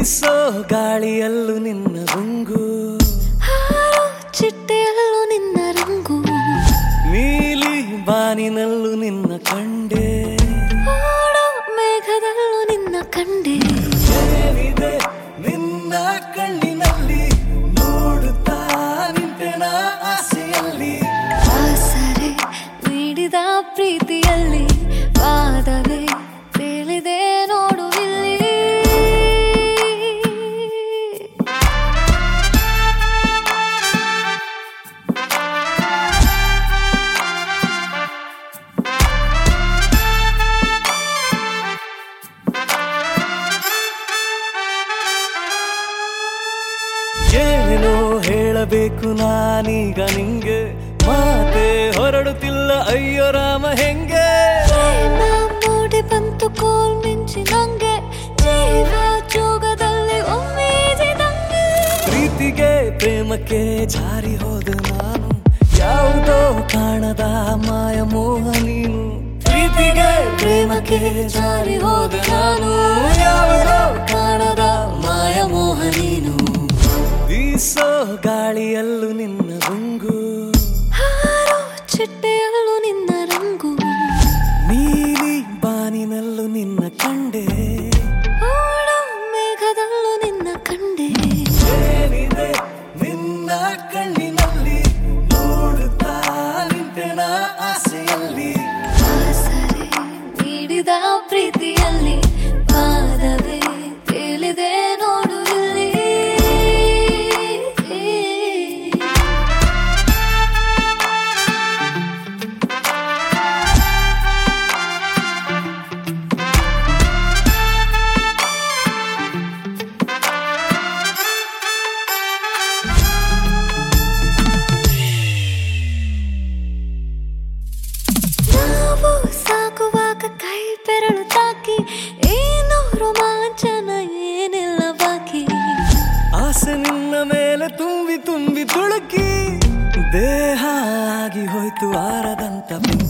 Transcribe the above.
ಬೀಸೋ ಗಾಳಿಯಲ್ಲೂ ನಿನ್ನ ರಂಗು ಹಾರೋ ಚಿಟ್ಟೆಯಲ್ಲೂ ನಿನ್ನ ರಂಗು ನೀಲಿ ಬಾನಿನಲ್ಲೂ ನಿನ್ನ ಕಂಡೆ ಓಡೋ ಮೇಘದಲ್ಲೂ ನಿನ್ನ ಕಂಡೆ ಏನಿದೆ ನಿನ್ನ ಕಣ್ಣಿನಲ್ಲಿ ನೋಡುತ್ತಾ ನಿಂತೆನ ಆಸೆಯಲ್ಲಿ ಆಸರೆ ನೀಡಿದ ಪ್ರೀತಿಯಲ್ಲಿ ಪಾದವೇ ತೇಲಿದೆ ನೋಡು ಇಲ್ಲಿ ಏನೋ ಹೇಳಬೇಕು ನಾನೀಗ ನಿಂಗೆ ಮಾತೆ ಹೊರಡುತ್ತಿಲ್ಲ ಅಯ್ಯೋ ರಾಮ ಹೆಂಗೆ ಪ್ರೇಮ ಮೂಡಿ ಬಂತು ಕೋಲ್ ಮಿಂಚಿ ನಂಗೆ ಜೀವ ಜೋಗದಲ್ಲಿ ಒಮ್ಮೆದಂಗೆ ಪ್ರೀತಿಗೆ ಪ್ರೇಮಕ್ಕೆ ಜಾರಿ ಹೋದ ನಾನು ಯಾವುದೋ ಕಾಣದ ಮಾಯ ಮೋಹ ನೀನು ಪ್ರೀತಿಗೆ ಪ್ರೇಮಕ್ಕೆ ಜಾರಿ ಹೋದ ನಾನು ಯಾವುದೋ ಕಾಣದ ಮಾಯ ಮೋಹ ನೀನು ಬೀಸೋ ಗಾಳಿಯಲ್ಲೂ ನಿನ್ನ ರಂಗು ಹಾರೋ ಚಿಟ್ಟೆಯಲ್ಲೂ ನಿನ್ನ ರಂಗು ನೀಲಿ ಬಾನಿನಲ್ಲೂ ನಿನ್ನ ಕಂಡೆ ಓಡೋ ಮೇಘದಲ್ಲೂ ನಿನ್ನ ಕಂಡೆ ಏನಿದೆ ನಿನ್ನ ಕಣ್ಣಿನಲ್ಲಿ ನೋಡುತ್ತಾ ನಿಂತೆನ ಆಸೆಯಲ್ಲಿ ಆಸರೆ ನೀಡಿದ ಪ್ರೀತಿಯಲ್ಲಿ ಪಾದವೇ ತೇಲಿದೆ ನೋಡು ಇಲ್ಲಿ ನಾವು ಸಾಕುವಾಗ ಕೈ ಬೆರಳು ತಾಕಿ ಏನೋ ರೋಮಾಂಚನ ಏನಿಲ್ಲ ಬಾಕಿ ಆಸೆ ನಿನ್ನ ಮೇಲೆ ತುಂಬಿ ತುಂಬಿ ತುಳುಕಿ ದೇಹ ಆಗಿ ಹೋಯ್ತು ಆರದಂತ ಬೆಂಕಿ